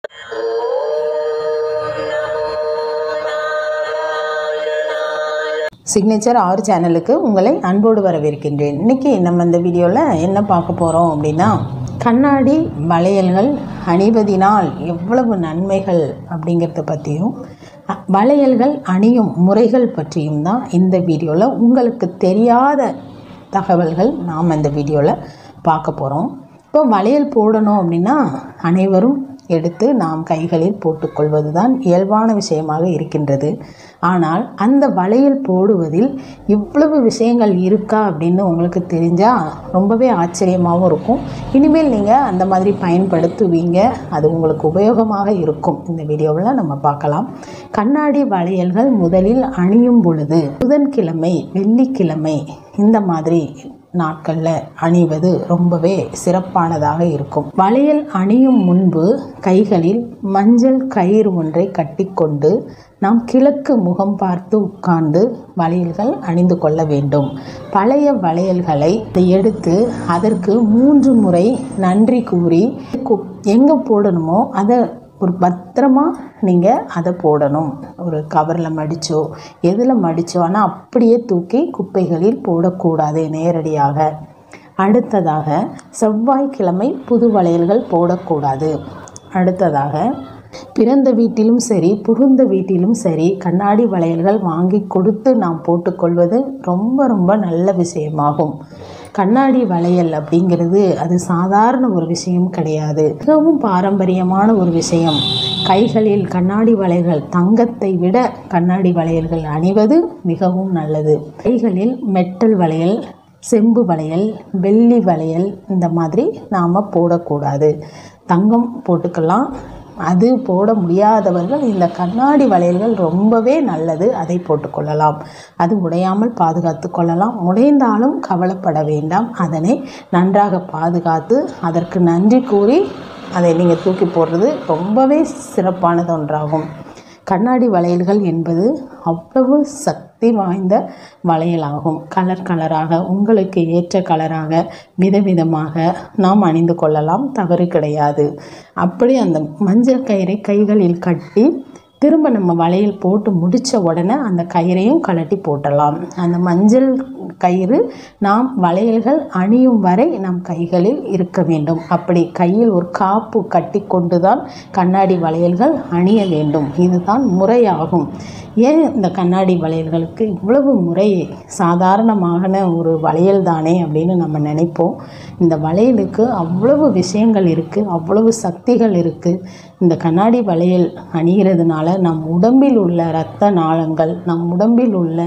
signature ஆறு சேனலுக்கு உங்களை அன்போடு வரவேற்கின்றேன் இன்னைக்கு நம்ம இந்த வீடியோவில் என்ன பார்க்க போகிறோம் அப்படின்னா கண்ணாடி வளையல்கள் அணிவதினால் எவ்வளவு நன்மைகள் அப்படிங்கிறத பற்றியும் அ- வளையல்கள் அணியும் முறைகள் பற்றியும் தான் இந்த வீடியோவில் உங்களுக்கு தெரியாத தகவல்கள் நாம் இந்த வீடியோவில் பார்க்க போகிறோம் இப்போ வளையல் போடணும் அப்படின்னா அனைவரும் எடுத்து நாம் கைகளில் போட்டுக்கொள்வது தான் இயல்பான விஷயமாக இருக்கின்றது ஆனால் அந்த வளையல் போடுவதில் இவ்வளவு விஷயங்கள் இருக்கா அப்படின்னு உங்களுக்கு தெரிஞ்சால் ரொம்பவே ஆச்சரியமாகவும் இருக்கும் இனிமேல் நீங்கள் அந்த மாதிரி பயன்படுத்துவீங்க அது உங்களுக்கு உபயோகமாக இருக்கும் இந்த வீடியோவில் நம்ம பார்க்கலாம் கண்ணாடி வளையல்கள் முதலில் அணியும் பொழுது புதன்கிழமை வெள்ளிக்கிழமை இந்த மாதிரி நாட்களில் அணிவது ரொம்பவே சிறப்பானதாக இருக்கும் வளையல் அணியும் முன்பு கைகளில் மஞ்சள் கயிறு ஒன்றை கட்டிக்கொண்டு நாம் கிழக்கு முகம் பார்த்து உட்கார்ந்து வளையல்கள் அணிந்து கொள்ள வேண்டும் பழைய வளையல்களை எடுத்து அதற்கு மூன்று முறை நன்றி கூறி கு- எங்க போடணுமோ அதை ஒரு பத்திரமா நீங்கள் அதை போடணும் ஒரு கவரில் மடிச்சோ எதில் மடிச்சோ ஆனால் அப்படியே தூக்கி குப்பைகளில் போடக்கூடாது நேரடியாக அடுத்ததாக செவ்வாய்க்கிழமை புது வளையல்கள் போடக்கூடாது அடுத்ததாக பிறந்த வீட்டிலும் சரி புகுந்த வீட்டிலும் சரி கண்ணாடி வளையல்கள் வாங்கி கொடுத்து நாம் போட்டுக்கொள்வது ரொம்ப ரொம்ப நல்ல விஷயமாகும் கண்ணாடி வளையல் அப்படிங்கிறது அது சாதாரண ஒரு விஷயம் கிடையாது மிகவும் பாரம்பரியமான ஒரு விஷயம் கைகளில் கண்ணாடி வளையல்கள் தங்கத்தை விட கண்ணாடி வளையல்கள் அணிவது மிகவும் நல்லது கைகளில் மெட்டல் வளையல் செம்பு வளையல் வெள்ளி வளையல் இந்த மாதிரி நாம் போடக்கூடாது தங்கம் போட்டுக்கலாம் அது போட முடியாதவர்கள் இந்த கண்ணாடி வளையல்கள் ரொம்பவே நல்லது அதை போட்டுக்கொள்ளலாம் அது உடையாமல் பாதுகாத்து கொள்ளலாம் உடைந்தாலும் கவலைப்பட வேண்டாம் அதனை நன்றாக பாதுகாத்து அதற்கு நன்றி கூறி அதை நீங்கள் தூக்கி போடுறது ரொம்பவே சிறப்பானது ஒன்றாகும் கண்ணாடி வளையல்கள் என்பது அவ்வளவு சக்தி வாய்ந்த வளையலாகும் கலர் கலராக உங்களுக்கு ஏற்ற கலராக விதவிதமாக நாம் அணிந்து கொள்ளலாம் தவறு கிடையாது அப்படி அந்த மஞ்சள் கயிறை கைகளில் கட்டி திரும்ப நம்ம வளையல் போட்டு முடித்த உடனே அந்த கயிறையும் கழட்டி போட்டலாம் அந்த மஞ்சள் கயிறு நாம் வளையல்கள் அணியும் வரை நம் கைகளில் இருக்க வேண்டும் அப்படி கையில் ஒரு காப்பு கட்டி கொண்டுதான் கண்ணாடி வளையல்கள் அணிய வேண்டும் இதுதான் முறையாகும் ஏன் இந்த கண்ணாடி வளையல்களுக்கு இவ்வளவு முறை சாதாரணமான ஒரு வளையல் தானே அப்படின்னு நம்ம நினைப்போம் இந்த வளையலுக்கு அவ்வளவு விஷயங்கள் இருக்குது அவ்வளவு சக்திகள் இருக்குது இந்த கண்ணாடி வளையல் அணிகிறதுனால நம் உடம்பில் உள்ள இரத்த நாளங்கள் நம் உடம்பில் உள்ள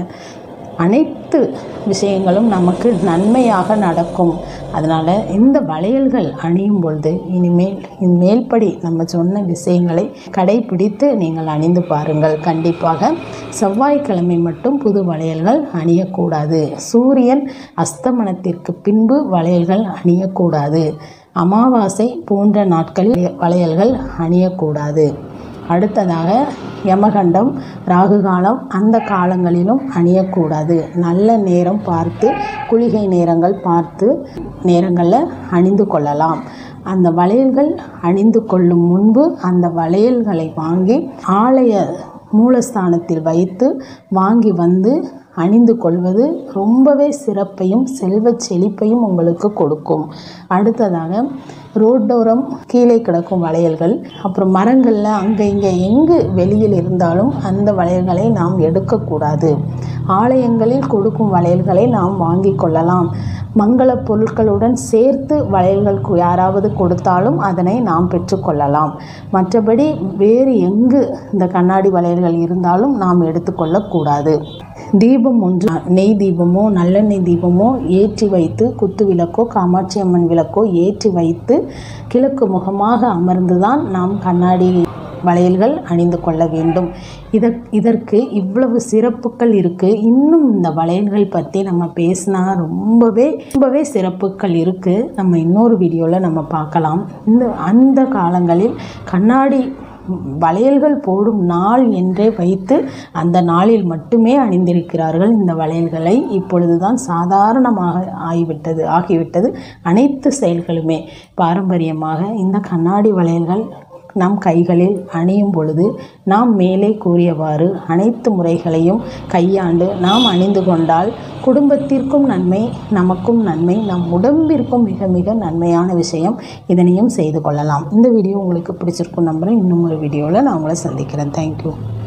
அனைத்து விஷயங்களும் நமக்கு நன்மையாக நடக்கும் அதனால் இந்த வளையல்கள் அணியும் பொழுது இனிமேல் இனிமேல்படி நம்ம சொன்ன விஷயங்களை கடைபிடித்து நீங்கள் அணிந்து பாருங்கள் கண்டிப்பாக செவ்வாய்க்கிழமை மட்டும் புது வளையல்கள் அணியக்கூடாது சூரியன் அஸ்தமனத்திற்கு பின்பு வளையல்கள் அணியக்கூடாது அமாவாசை போன்ற நாட்களில் வளையல்கள் அணியக்கூடாது அடுத்ததாக யமகண்டம் ராகு காலம் அந்த காலங்களிலும் அணியக்கூடாது நல்ல நேரம் பார்த்து குளிகை நேரங்கள் பார்த்து நேரங்களில் அணிந்து கொள்ளலாம் அந்த வளையல்கள் அணிந்து கொள்ளும் முன்பு அந்த வளையல்களை வாங்கி ஆலய மூலஸ்தானத்தில் வைத்து வாங்கி வந்து அணிந்து கொள்வது ரொம்பவே சிறப்பையும் செல்வச் செழிப்பையும் உங்களுக்கு கொடுக்கும் அடுத்ததாக ரோட்டோரம் கீழே கிடக்கும் வளையல்கள் அப்புறம் மரங்களில் அங்கே இங்கே எங்கு வெளியில் இருந்தாலும் அந்த வளையல்களை நாம் எடுக்கக்கூடாது ஆலயங்களில் கொடுக்கும் வளையல்களை நாம் வாங்கி கொள்ளலாம் மங்கள பொருட்களுடன் சேர்த்து வளையல்கள் கு- யாராவது கொடுத்தாலும் அதனை நாம் பெற்றுக்கொள்ளலாம் மற்றபடி வேறு எங்கு இந்த கண்ணாடி வளையல்கள் இருந்தாலும் நாம் எடுத்துக்கொள்ளக்கூடாது தீபம் ஒன்று நெய் தீபமோ நல்லெண்ணெய் தீபமோ ஏற்றி வைத்து குத்து விளக்கோ காமாட்சி அம்மன் விளக்கோ ஏற்றி வைத்து கிழக்கு முகமாக அமர்ந்துதான் நாம் கண்ணாடி வளையல்கள் அணிந்து கொள்ள வேண்டும் இதற் இதற்கு இவ்வளவு சிறப்புகள் இருக்குது இன்னும் இந்த வளையல்கள் பற்றி நம்ம பேசினா ரொம்பவே ரொம்பவே சிறப்புகள் இருக்குது நம்ம இன்னொரு வீடியோவில் நம்ம பார்க்கலாம் இந்த அந்த காலங்களில் கண்ணாடி வளையல்கள் போடும் நாள் என்றே வைத்து அந்த நாளில் மட்டுமே அணிந்திருக்கிறார்கள் இந்த வளையல்களை இப்பொழுதுதான் சாதாரணமாக ஆகிவிட்டது ஆகிவிட்டது அனைத்து செயல்களுமே பாரம்பரியமாக இந்த கண்ணாடி வளையல்கள் நம் கைகளில் அணியும் பொழுது நாம் மேலே கூறியவாறு அனைத்து முறைகளையும் கையாண்டு நாம் அணிந்து கொண்டால் குடும்பத்திற்கும் நன்மை நமக்கும் நன்மை நம் உடம்பிற்கும் மிக மிக நன்மையான விஷயம் இதனையும் செய்து கொள்ளலாம் இந்த வீடியோ உங்களுக்கு பிடிச்சிருக்கும் நம்புகிறேன் இன்னும் ஒரு வீடியோவில் நான் உங்களை சந்திக்கிறேன் தேங்க்யூ